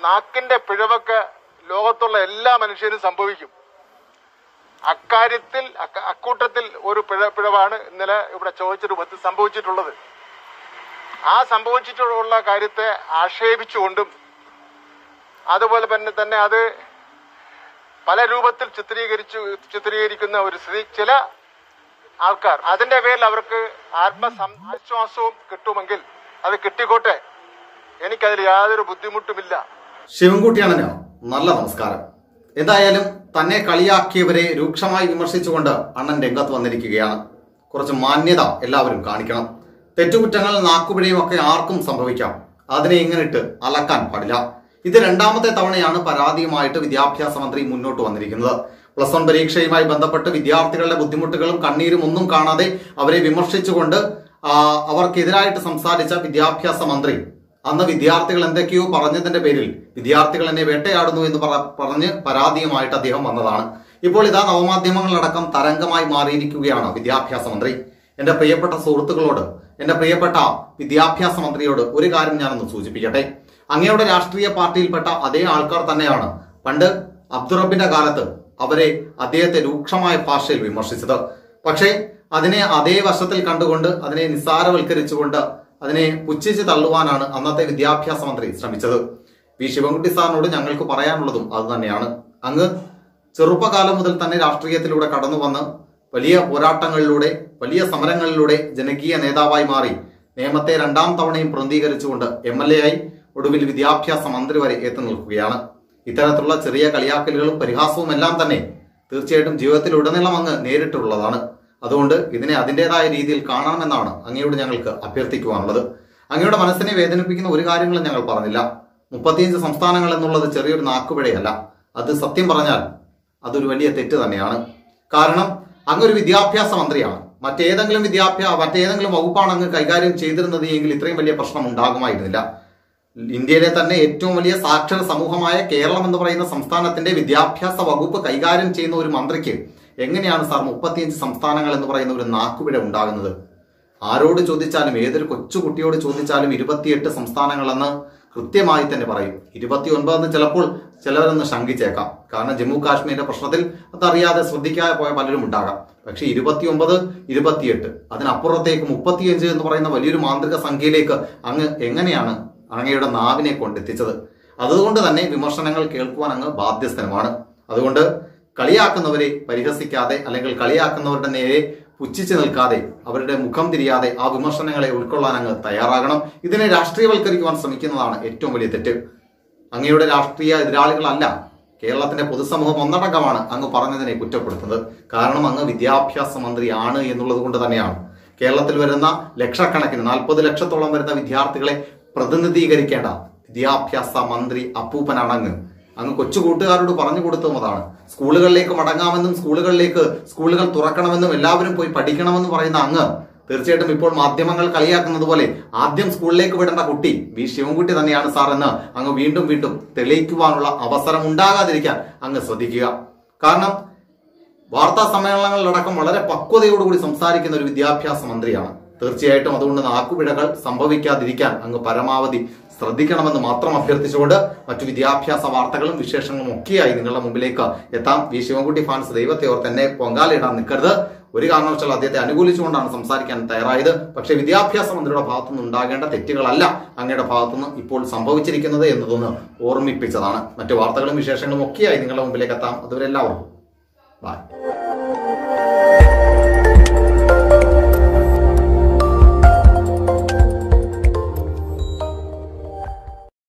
നാക്കിന്റെ പിഴവൊക്കെ ലോകത്തുള്ള എല്ലാ മനുഷ്യരും സംഭവിക്കും അക്കാര്യത്തിൽ അക്ക- അക്കൂട്ടത്തിൽ ഒരു പിഴ പിഴവാണ് ഇന്നലെ ഇവിടെ ചോദിച്ച രൂപത്തിൽ സംഭവിച്ചിട്ടുള്ളത് ആ സംഭവിച്ചിട്ടുള്ള കാര്യത്തെ ആക്ഷേപിച്ചുകൊണ്ടും അതുപോലെ തന്നെ തന്നെ അത് പല രൂപത്തിൽ ചിത്രീകരിച്ചു ചിത്രീകരിക്കുന്ന ഒരു സ്ഥിതി ചില ആൾക്കാർ അതിന്റെ പേരിൽ അവർക്ക് ആത്മസംവിശ്വാസവും കിട്ടുമെങ്കിൽ അത് കിട്ടിക്കോട്ടെ എനിക്കതിൽ യാതൊരു ബുദ്ധിമുട്ടുമില്ല ശിവൻകുട്ടിയാണനോ നല്ല നമസ്കാരം എന്തായാലും തന്നെ കളിയാക്കിയവരെ രൂക്ഷമായി വിമർശിച്ചുകൊണ്ട് അണ്ണൻ രംഗത്ത് വന്നിരിക്കുകയാണ് കുറച്ച് മാന്യത എല്ലാവരും കാണിക്കണം തെറ്റുകുറ്റങ്ങൾ നാക്കുപിഴയും ഒക്കെ ആർക്കും സംഭവിക്കാം അതിനെ ഇങ്ങനിട്ട് അലക്കാൻ പാടില്ല ഇത് രണ്ടാമത്തെ തവണയാണ് പരാതിയുമായിട്ട് വിദ്യാഭ്യാസ മന്ത്രി മുന്നോട്ട് വന്നിരിക്കുന്നത് പ്ലസ് വൺ പരീക്ഷയുമായി ബന്ധപ്പെട്ട് വിദ്യാർത്ഥികളുടെ ബുദ്ധിമുട്ടുകളും കണ്ണീരും ഒന്നും കാണാതെ അവരെ വിമർശിച്ചുകൊണ്ട് ആ, അവർക്കെതിരായിട്ട് സംസാരിച്ച വിദ്യാഭ്യാസ മന്ത്രി അന്ന് വിദ്യാർത്ഥികൾ എന്തൊക്കെയോ പറഞ്ഞതിന്റെ പേരിൽ വിദ്യാർത്ഥികൾ എന്നെ വേട്ടയാടുന്നു എന്ന് പറ- പറഞ്ഞ് പരാതിയുമായിട്ട് അദ്ദേഹം വന്നതാണ് ഇപ്പോൾ ഇതാ നവമാധ്യമങ്ങളടക്കം തരംഗമായി മാറിയിരിക്കുകയാണ് വിദ്യാഭ്യാസ മന്ത്രി എന്റെ പ്രിയപ്പെട്ട സുഹൃത്തുക്കളോട് എന്റെ പ്രിയപ്പെട്ട വിദ്യാഭ്യാസ മന്ത്രിയോട് ഒരു കാര്യം ഞാനൊന്ന് സൂചിപ്പിക്കട്ടെ അങ്ങയുടെ രാഷ്ട്രീയ പാർട്ടിയിൽപ്പെട്ട അതേ ആൾക്കാർ തന്നെയാണ് പണ്ട് അബ്ദുറബിന്റെ കാലത്ത് അവരെ അദ്ദേഹത്തെ രൂക്ഷമായ ഭാഷയിൽ വിമർശിച്ചത് പക്ഷേ അതിനെ അതേ വശത്തിൽ കണ്ടുകൊണ്ട് അതിനെ നിസ്സാരവൽക്കരിച്ചുകൊണ്ട് അതിനെ പുച്ഛിച്ച് തള്ളുവാനാണ് അന്നത്തെ വിദ്യാഭ്യാസ മന്ത്രി ശ്രമിച്ചത് വി ശിവൻകുട്ടി സാറിനോട് ഞങ്ങൾക്ക് പറയാനുള്ളതും അത് തന്നെയാണ് അങ്ങ് ചെറുപ്പകാലം മുതൽ തന്നെ രാഷ്ട്രീയത്തിലൂടെ കടന്നു വന്ന് വലിയ പോരാട്ടങ്ങളിലൂടെ വലിയ സമരങ്ങളിലൂടെ ജനകീയ നേതാവായി മാറി നിയമത്തെ രണ്ടാം തവണയും പ്രതികരിച്ചുകൊണ്ട് എം എൽ എ ആയി ഒടുവിൽ വിദ്യാഭ്യാസ മന്ത്രി വരെ എത്തി നിൽക്കുകയാണ് ഇത്തരത്തിലുള്ള ചെറിയ കളിയാക്കലുകളും പരിഹാസവും എല്ലാം തന്നെ തീർച്ചയായിട്ടും ജീവിതത്തിലുടനീളം അങ്ങ് നേരിട്ടുള്ളതാണ് അതുകൊണ്ട് ഇതിനെ അതിൻ്റെതായ രീതിയിൽ കാണണമെന്നാണ് അങ്ങയോട് ഞങ്ങൾക്ക് അഭ്യർത്ഥിക്കുവാനുള്ളത് അങ്ങയുടെ മനസ്സിനെ വേദനിപ്പിക്കുന്ന ഒരു കാര്യങ്ങളും ഞങ്ങൾ പറഞ്ഞില്ല മുപ്പത്തിയഞ്ച് സംസ്ഥാനങ്ങൾ എന്നുള്ളത് ചെറിയൊരു നാക്കുപിഴയല്ല അത് സത്യം പറഞ്ഞാൽ അതൊരു വലിയ തെറ്റ് തന്നെയാണ് കാരണം അങ്ങ് ഒരു വിദ്യാഭ്യാസ മന്ത്രിയാണ് മറ്റേതെങ്കിലും വിദ്യാഭ്യാസ മറ്റേതെങ്കിലും വകുപ്പാണ് അങ്ങ് കൈകാര്യം ചെയ്തിരുന്നത് എങ്കിൽ ഇത്രയും വലിയ പ്രശ്നം ഉണ്ടാകുമായിരുന്നില്ല ഇന്ത്യയിലെ തന്നെ ഏറ്റവും വലിയ സാക്ഷര സമൂഹമായ കേരളം എന്ന് പറയുന്ന സംസ്ഥാനത്തിന്റെ വിദ്യാഭ്യാസ വകുപ്പ് കൈകാര്യം ചെയ്യുന്ന ഒരു മന്ത്രിക്ക് എങ്ങനെയാണ് സാർ മുപ്പത്തിയഞ്ച് സംസ്ഥാനങ്ങൾ എന്ന് പറയുന്ന ഒരു നാക്കുപിഴ ഉണ്ടാകുന്നത് ആരോട് ചോദിച്ചാലും ഏതൊരു കൊച്ചു കുട്ടിയോട് ചോദിച്ചാലും ഇരുപത്തിയെട്ട് സംസ്ഥാനങ്ങളെന്ന് കൃത്യമായി തന്നെ പറയും ഇരുപത്തി ഒൻപതെന്ന് ചിലപ്പോൾ ചിലവരൊന്ന് ശങ്കിച്ചേക്കാം കാരണം ജമ്മു കാശ്മീരിന്റെ പ്രശ്നത്തിൽ അതറിയാതെ ശ്രദ്ധിക്കാതെ പോയ പലരും ഉണ്ടാകാം പക്ഷേ ഇരുപത്തി ഒമ്പത് ഇരുപത്തിയെട്ട് അതിനപ്പുറത്തേക്ക് മുപ്പത്തിയഞ്ച് എന്ന് പറയുന്ന വലിയൊരു മാന്ത്രിക സംഖ്യയിലേക്ക് അങ്ങ് എങ്ങനെയാണ് അങ്ങയുടെ നാവിനെ കൊണ്ടെത്തിച്ചത് അതുകൊണ്ട് തന്നെ വിമർശനങ്ങൾ കേൾക്കുവാൻ അങ്ങ് ബാധ്യസ്ഥനുമാണ് അതുകൊണ്ട് കളിയാക്കുന്നവരെ പരിഹസിക്കാതെ അല്ലെങ്കിൽ കളിയാക്കുന്നവരുടെ നേരെ പുച്ഛിച്ചു നിൽക്കാതെ അവരുടെ മുഖം തിരിയാതെ ആ വിമർശനങ്ങളെ ഉൾക്കൊള്ളാൻ അങ്ങ് തയ്യാറാകണം ഇതിനെ രാഷ്ട്രീയവൽക്കരിക്കുവാൻ ശ്രമിക്കുന്നതാണ് ഏറ്റവും വലിയ തെറ്റ് അങ്ങയുടെ രാഷ്ട്രീയ എതിരാളികളല്ല കേരളത്തിന്റെ പൊതുസമൂഹം ഒന്നടങ്കമാണ് അങ്ങ് പറഞ്ഞതിനെ കുറ്റപ്പെടുത്തുന്നത് കാരണം അങ്ങ് വിദ്യാഭ്യാസ മന്ത്രിയാണ് എന്നുള്ളത് കൊണ്ട് തന്നെയാണ് കേരളത്തിൽ വരുന്ന ലക്ഷക്കണക്കിന് നാൽപ്പത് ലക്ഷത്തോളം വരുന്ന വിദ്യാർത്ഥികളെ പ്രതിനിധീകരിക്കേണ്ട വിദ്യാഭ്യാസ മന്ത്രി അപ്പൂപ്പനാണ് അങ്ങ് അങ്ങ് കൊച്ചു കൂട്ടുകാരോട് പറഞ്ഞു കൊടുത്തതും അതാണ് സ്കൂളുകളിലേക്ക് മടങ്ങാമെന്നും സ്കൂളുകളിലേക്ക് സ്കൂളുകൾ തുറക്കണമെന്നും എല്ലാവരും പോയി പഠിക്കണമെന്ന് പറയുന്ന അങ്ങ് തീർച്ചയായിട്ടും ഇപ്പോൾ മാധ്യമങ്ങൾ കളിയാക്കുന്നത് പോലെ ആദ്യം സ്കൂളിലേക്ക് വിടേണ്ട കുട്ടി വി ശിവൻകുട്ടി തന്നെയാണ് സാർ എന്ന് അങ്ങ് വീണ്ടും വീണ്ടും തെളിയിക്കുവാനുള്ള അവസരം ഉണ്ടാകാതിരിക്കാൻ അങ്ങ് ശ്രദ്ധിക്കുക കാരണം വാർത്താ സമ്മേളനങ്ങളിലടക്കം വളരെ പക്വതയോടുകൂടി സംസാരിക്കുന്ന ഒരു വിദ്യാഭ്യാസ മന്ത്രിയാണ് തീർച്ചയായിട്ടും അതുകൊണ്ട് നാക്കുപിഴകൾ സംഭവിക്കാതിരിക്കാൻ അങ്ങ് പരമാവധി ശ്രദ്ധിക്കണമെന്ന് മാത്രം അഭ്യർത്ഥിച്ചുകൊണ്ട് മറ്റു വിദ്യാഭ്യാസ വാർത്തകളും വിശേഷങ്ങളും ഒക്കെയായി നിങ്ങളുടെ മുമ്പിലേക്ക് എത്താം വി ശിവൻകുട്ടി ഫാൻസ് ദൈവത്തെ ഓർത്ത് എന്നെ പൊങ്കാലയിടാൻ നിൽക്കരുത് ഒരു കാരണവശാലും അദ്ദേഹത്തെ അനുകൂലിച്ചുകൊണ്ടാണ് സംസാരിക്കാൻ തയ്യാറായത് പക്ഷേ വിദ്യാഭ്യാസ മന്ത്രിയുടെ ഭാഗത്തുനിന്ന് ഉണ്ടാകേണ്ട തെറ്റുകളല്ല അങ്ങയുടെ ഭാഗത്തുനിന്ന് ഇപ്പോൾ സംഭവിച്ചിരിക്കുന്നത് എന്നതൊന്ന് ഓർമ്മിപ്പിച്ചതാണ് മറ്റു വാർത്തകളും വിശേഷങ്ങളും ഒക്കെയായി നിങ്ങളുടെ മുമ്പിലേക്ക് എത്താം അതുവരെ എല്ലാവർക്കും ബൈ